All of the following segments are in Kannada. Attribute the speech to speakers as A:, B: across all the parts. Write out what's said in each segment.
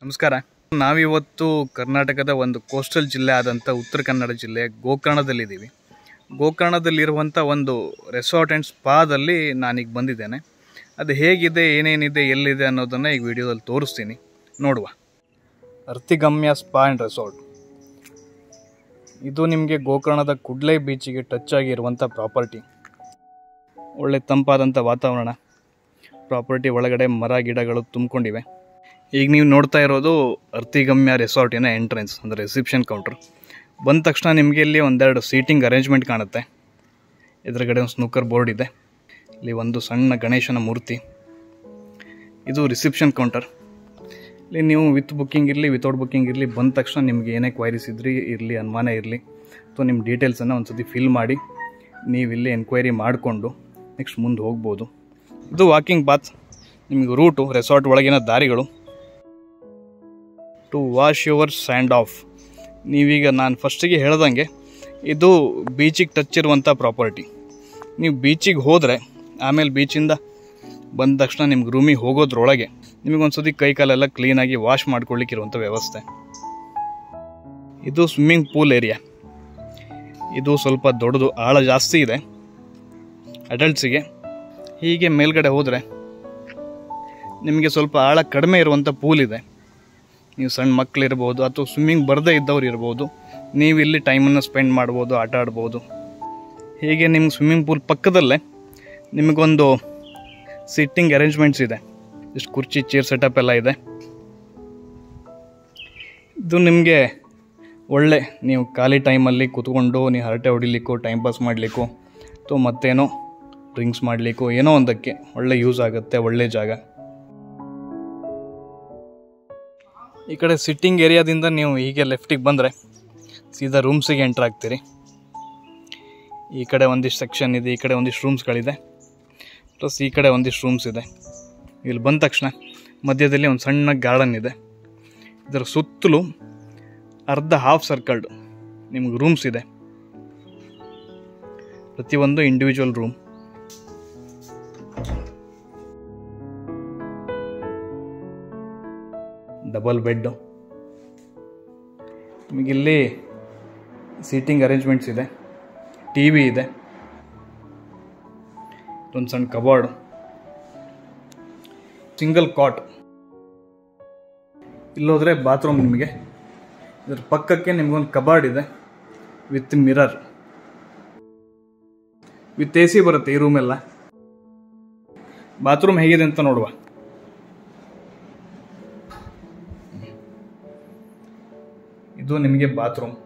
A: ನಮಸ್ಕಾರ ನಾವಿವತ್ತು ಕರ್ನಾಟಕದ ಒಂದು ಕೋಸ್ಟಲ್ ಜಿಲ್ಲೆ ಆದಂಥ ಉತ್ತರ ಕನ್ನಡ ಜಿಲ್ಲೆಯ ಗೋಕರ್ಣದಲ್ಲಿದ್ದೀವಿ ಗೋಕರ್ಣದಲ್ಲಿರುವಂಥ ಒಂದು ರೆಸಾರ್ಟ್ ಆ್ಯಂಡ್ ಸ್ಪಾದಲ್ಲಿ ನಾನೀಗ ಬಂದಿದ್ದೇನೆ ಅದು ಹೇಗಿದೆ ಏನೇನಿದೆ ಎಲ್ಲಿದೆ ಅನ್ನೋದನ್ನು ಈಗ ವಿಡಿಯೋದಲ್ಲಿ ತೋರಿಸ್ತೀನಿ ನೋಡುವ ಅರ್ತಿಗಮ್ಯ ಸ್ಪಾ ಆ್ಯಂಡ್ ರೆಸಾರ್ಟ್ ಇದು ನಿಮಗೆ ಗೋಕರ್ಣದ ಕುಡ್ಲೆ ಬೀಚಿಗೆ ಟಚ್ ಆಗಿರುವಂಥ ಪ್ರಾಪರ್ಟಿ ಒಳ್ಳೆ ತಂಪಾದಂಥ ವಾತಾವರಣ ಪ್ರಾಪರ್ಟಿ ಒಳಗಡೆ ಮರ ಗಿಡಗಳು ತುಂಬಿಕೊಂಡಿವೆ ಈಗ ನೀವು ನೋಡ್ತಾ ಇರೋದು ಅರ್ತಿಗಮ್ಯ ರೆಸಾರ್ಟಿನ ಎಂಟ್ರೆನ್ಸ್ ಅಂದರೆ ರಿಸೆಪ್ಷನ್ ಕೌಂಟ್ರ್ ಬಂದ ತಕ್ಷಣ ನಿಮಗೆ ಇಲ್ಲಿ ಒಂದೆರಡು ಸೀಟಿಂಗ್ ಅರೇಂಜ್ಮೆಂಟ್ ಕಾಣುತ್ತೆ ಎದುರುಗಡೆ ಒಂದು ಸ್ನೂಕರ್ ಬೋರ್ಡ್ ಇದೆ ಇಲ್ಲಿ ಒಂದು ಸಣ್ಣ ಗಣೇಶನ ಮೂರ್ತಿ ಇದು ರಿಸೆಪ್ಷನ್ ಕೌಂಟರ್ ಇಲ್ಲಿ ನೀವು ವಿತ್ ಬುಕ್ಕಿಂಗ್ ಇರಲಿ ವಿತೌಟ್ ಬುಕ್ಕಿಂಗ್ ಇರಲಿ ಬಂದ ತಕ್ಷಣ ನಿಮಗೆ ಏನೇ ಕ್ವೈರೀಸ್ ಇದ್ರಿ ಇರಲಿ ಅನುಮಾನ ಇರಲಿ ಅಥವಾ ನಿಮ್ಮ ಡೀಟೇಲ್ಸನ್ನು ಒಂದು ಸತಿ ಫಿಲ್ ಮಾಡಿ ನೀವು ಇಲ್ಲಿ ಎನ್ಕ್ವೈರಿ ಮಾಡಿಕೊಂಡು ನೆಕ್ಸ್ಟ್ ಮುಂದೆ ಹೋಗ್ಬೋದು ಇದು ವಾಕಿಂಗ್ ಬಾತ್ ನಿಮಗೆ ರೂಟು ರೆಸಾರ್ಟ್ ಒಳಗಿನ ದಾರಿಗಳು to wash your sand off ನೀವೀಗ ನಾನು ಫಸ್ಟಿಗೆ ಹೇಳ್ದಂಗೆ ಇದು ಬೀಚಿಗೆ ಟಚ್ ಇರುವಂಥ ಪ್ರಾಪರ್ಟಿ ನೀವು ಬೀಚಿಗೆ ಹೋದರೆ ಆಮೇಲೆ ಬೀಚಿಂದ ಬಂದ ತಕ್ಷಣ ನಿಮ್ಗೆ ರೂಮಿಗೆ ಹೋಗೋದ್ರೊಳಗೆ ನಿಮಗೊಂದು ಸತಿ ಕೈ ಕಾಲೆಲ್ಲ ಕ್ಲೀನಾಗಿ ವಾಶ್ ಮಾಡ್ಕೊಳ್ಳಿಕ್ಕೆ ಇರುವಂಥ ವ್ಯವಸ್ಥೆ ಇದು ಸ್ವಿಮ್ಮಿಂಗ್ ಪೂಲ್ ಏರಿಯಾ ಇದು ಸ್ವಲ್ಪ ದೊಡ್ಡದು ಆಳ ಜಾಸ್ತಿ ಇದೆ ಅಡಲ್ಟ್ಸಿಗೆ ಹೀಗೆ ಮೇಲ್ಗಡೆ ಹೋದರೆ ನಿಮಗೆ ಸ್ವಲ್ಪ ಆಳ ಕಡಿಮೆ ಇರುವಂಥ ಪೂಲ್ ಇದೆ ನೀವು ಸಣ್ಣ ಮಕ್ಕಳಿರ್ಬೋದು ಅಥವಾ ಸ್ವಿಮ್ಮಿಂಗ್ ಬರದೇ ಇದ್ದವ್ರು ಇರ್ಬೋದು ನೀವು ಇಲ್ಲಿ ಟೈಮನ್ನು ಸ್ಪೆಂಡ್ ಮಾಡ್ಬೋದು ಆಟ ಆಡ್ಬೋದು ಹೀಗೆ ನಿಮ್ಗೆ ಸ್ವಿಮ್ಮಿಂಗ್ ಪೂಲ್ ಪಕ್ಕದಲ್ಲೇ ನಿಮಗೊಂದು ಸಿಟ್ಟಿಂಗ್ ಅರೇಂಜ್ಮೆಂಟ್ಸ್ ಇದೆ ಇಷ್ಟು ಕುರ್ಚಿ ಚೇರ್ ಸೆಟಪ್ ಎಲ್ಲ ಇದೆ ಇದು ನಿಮಗೆ ಒಳ್ಳೆ ನೀವು ಖಾಲಿ ಟೈಮಲ್ಲಿ ಕೂತ್ಕೊಂಡು ನೀವು ಹರಟೆ ಹೊಡಿಲಿಕ್ಕೋ ಟೈಮ್ ಪಾಸ್ ಮಾಡಲಿಕ್ಕೋ ಅಥವಾ ಮತ್ತೇನೋ ಡ್ರಿಂಕ್ಸ್ ಮಾಡಲಿಕ್ಕೋ ಏನೋ ಒಂದಕ್ಕೆ ಒಳ್ಳೆ ಯೂಸ್ ಆಗುತ್ತೆ ಒಳ್ಳೆ ಜಾಗ ಈ ಕಡೆ ಸಿಟ್ಟಿಂಗ್ ಏರಿಯಾದಿಂದ ನೀವು ಹೀಗೆ ಲೆಫ್ಟಿಗೆ ಬಂದರೆ ಸೀದಾ ರೂಮ್ಸಿಗೆ ಎಂಟ್ರ್ ಆಗ್ತೀರಿ ಈ ಕಡೆ ಒಂದಿಷ್ಟು ಸೆಕ್ಷನ್ ಇದೆ ಈ ಕಡೆ ಒಂದಿಷ್ಟು ರೂಮ್ಸ್ಗಳಿದೆ ಪ್ಲಸ್ ಈ ಕಡೆ ಒಂದಿಷ್ಟು ರೂಮ್ಸ್ ಇದೆ ಇಲ್ಲಿ ಬಂದ ತಕ್ಷಣ ಮಧ್ಯದಲ್ಲಿ ಒಂದು ಸಣ್ಣ ಗಾರ್ಡನ್ ಇದೆ ಇದರ ಸುತ್ತಲೂ ಅರ್ಧ ಹಾಫ್ ಸರ್ಕಲ್ಡ್ ನಿಮಗೆ ರೂಮ್ಸ್ ಇದೆ ಪ್ರತಿಯೊಂದು ಇಂಡಿವಿಜುವಲ್ ರೂಮ್ ಡಬಲ್ ಬೆಡ್ ನಿಮಗಿಲ್ಲಿ ಸೀಟಿಂಗ್ ಅರೇಂಜ್ಮೆಂಟ್ಸ್ ಇದೆ ಟಿ ವಿ ಇದೆ ಒಂದು ಸಣ್ಣ ಕಬಾರ್ಡ್ ಸಿಂಗಲ್ ಕಾಟ್ ಇಲ್ಲೋದ್ರೆ ಬಾತ್ರೂಮ್ ನಿಮಗೆ ಇದ್ರ ಪಕ್ಕಕ್ಕೆ ನಿಮಗೊಂದು ಕಬಾರ್ಡ್ ಇದೆ with mirror with A C ಬರುತ್ತೆ ಈ ರೂಮೆಲ್ಲ ಬಾತ್ರೂಮ್ ಹೇಗಿದೆ ಅಂತ ನೋಡುವ ಇದು ನಿಮಗೆ ಬಾತ್ರೂಮ್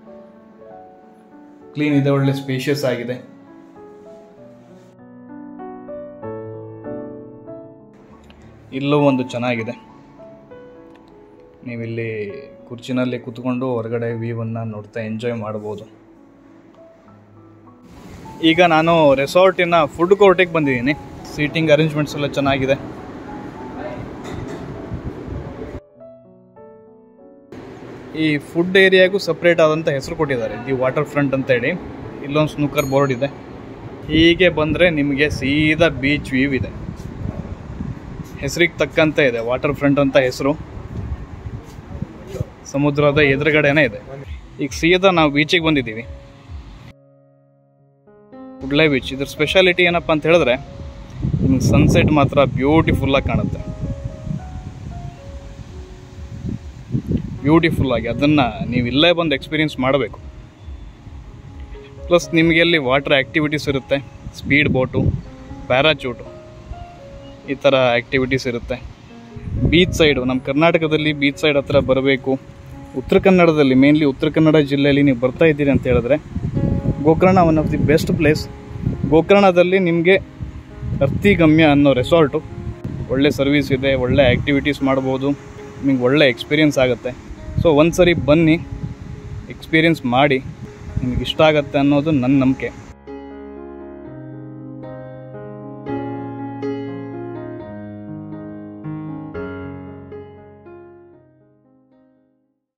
A: ಕ್ಲೀನ್ ಇದೆ ಒಳ್ಳೆ ಸ್ಪೇಷಿಯಸ್ ಆಗಿದೆ ಇಲ್ಲೂ ಒಂದು ಚೆನ್ನಾಗಿದೆ ನೀವಿಲ್ಲಿ ಕುರ್ಚಿನಲ್ಲಿ ಕೂತ್ಕೊಂಡು ಹೊರಗಡೆ ವ್ಯೂವನ್ನು ನೋಡ್ತಾ ಎಂಜಾಯ್ ಮಾಡ್ಬೋದು ಈಗ ನಾನು ರೆಸಾರ್ಟಿನ ಫುಡ್ ಕೋರ್ಟಿಗೆ ಬಂದಿದ್ದೀನಿ ಸೀಟಿಂಗ್ ಅರೇಂಜ್ಮೆಂಟ್ಸ್ ಎಲ್ಲ ಚೆನ್ನಾಗಿದೆ ಈ ಫುಡ್ ಏರಿಯಾಗೂ ಸಪ್ರೇಟ್ ಆದಂಥ ಹೆಸರು ಕೊಟ್ಟಿದ್ದಾರೆ ದಿ ವಾಟರ್ ಫ್ರಂಟ್ ಅಂತ ಹೇಳಿ ಇಲ್ಲೊಂದು ಸ್ನೂಕರ್ ಬೋರ್ಡ್ ಇದೆ ಹೀಗೆ ಬಂದರೆ ನಿಮಗೆ ಸೀದಾ ಬೀಚ್ ವ್ಯೂ ಇದೆ ಹೆಸರಿಗೆ ತಕ್ಕಂತೆ ಇದೆ ವಾಟರ್ ಫ್ರಂಟ್ ಅಂತ ಹೆಸರು ಸಮುದ್ರದ ಎದುರುಗಡೆನೇ ಇದೆ ಈಗ ಸೀದಾ ನಾವು ಬೀಚಿಗೆ ಬಂದಿದ್ದೀವಿ ಕುಡ್ಲೆ ಬೀಚ್ ಇದ್ರ ಸ್ಪೆಷಾಲಿಟಿ ಏನಪ್ಪ ಅಂತ ಹೇಳಿದ್ರೆ ನಿಮಗೆ ಸನ್ಸೆಟ್ ಮಾತ್ರ ಬ್ಯೂಟಿಫುಲ್ಲಾಗಿ ಕಾಣುತ್ತೆ ಬ್ಯೂಟಿಫುಲ್ ಆಗಿ ಅದನ್ನು ನೀವು ಇಲ್ಲೇ ಬಂದು ಎಕ್ಸ್ಪೀರಿಯನ್ಸ್ ಮಾಡಬೇಕು ಪ್ಲಸ್ ನಿಮಗೆ ಅಲ್ಲಿ ವಾಟರ್ ಆ್ಯಕ್ಟಿವಿಟೀಸ್ ಇರುತ್ತೆ ಸ್ಪೀಡ್ ಬೋಟು ಪ್ಯಾರಾಚೂಟು ಈ ಥರ ಆ್ಯಕ್ಟಿವಿಟೀಸ್ ಇರುತ್ತೆ ಬೀಚ್ ಸೈಡು ನಮ್ಮ ಕರ್ನಾಟಕದಲ್ಲಿ ಬೀಚ್ ಸೈಡ್ ಹತ್ರ ಬರಬೇಕು ಉತ್ತರ ಕನ್ನಡದಲ್ಲಿ ಮೇನ್ಲಿ ಉತ್ತರ ಕನ್ನಡ ಜಿಲ್ಲೆಯಲ್ಲಿ ನೀವು ಬರ್ತಾ ಇದ್ದೀರಿ ಅಂತ ಹೇಳಿದ್ರೆ Gokarna one of the best place ಗೋಕರ್ಣದಲ್ಲಿ ನಿಮಗೆ ಅರ್ತಿಗಮ್ಯ ಅನ್ನೋ ರೆಸಾರ್ಟು ಒಳ್ಳೆ ಸರ್ವಿಸ್ ಇದೆ ಒಳ್ಳೆ ಆ್ಯಕ್ಟಿವಿಟೀಸ್ ಮಾಡ್ಬೋದು ನಿಮಗೆ ಒಳ್ಳೆ ಎಕ್ಸ್ಪೀರಿಯನ್ಸ್ ಆಗುತ್ತೆ ಸೊ ಒಂದು ಸರಿ ಬನ್ನಿ ಎಕ್ಸ್ಪೀರಿಯನ್ಸ್ ಮಾಡಿ ನಿಮಗೆ ಇಷ್ಟ ಆಗುತ್ತೆ ಅನ್ನೋದು ನನ್ನ ನಂಬಿಕೆ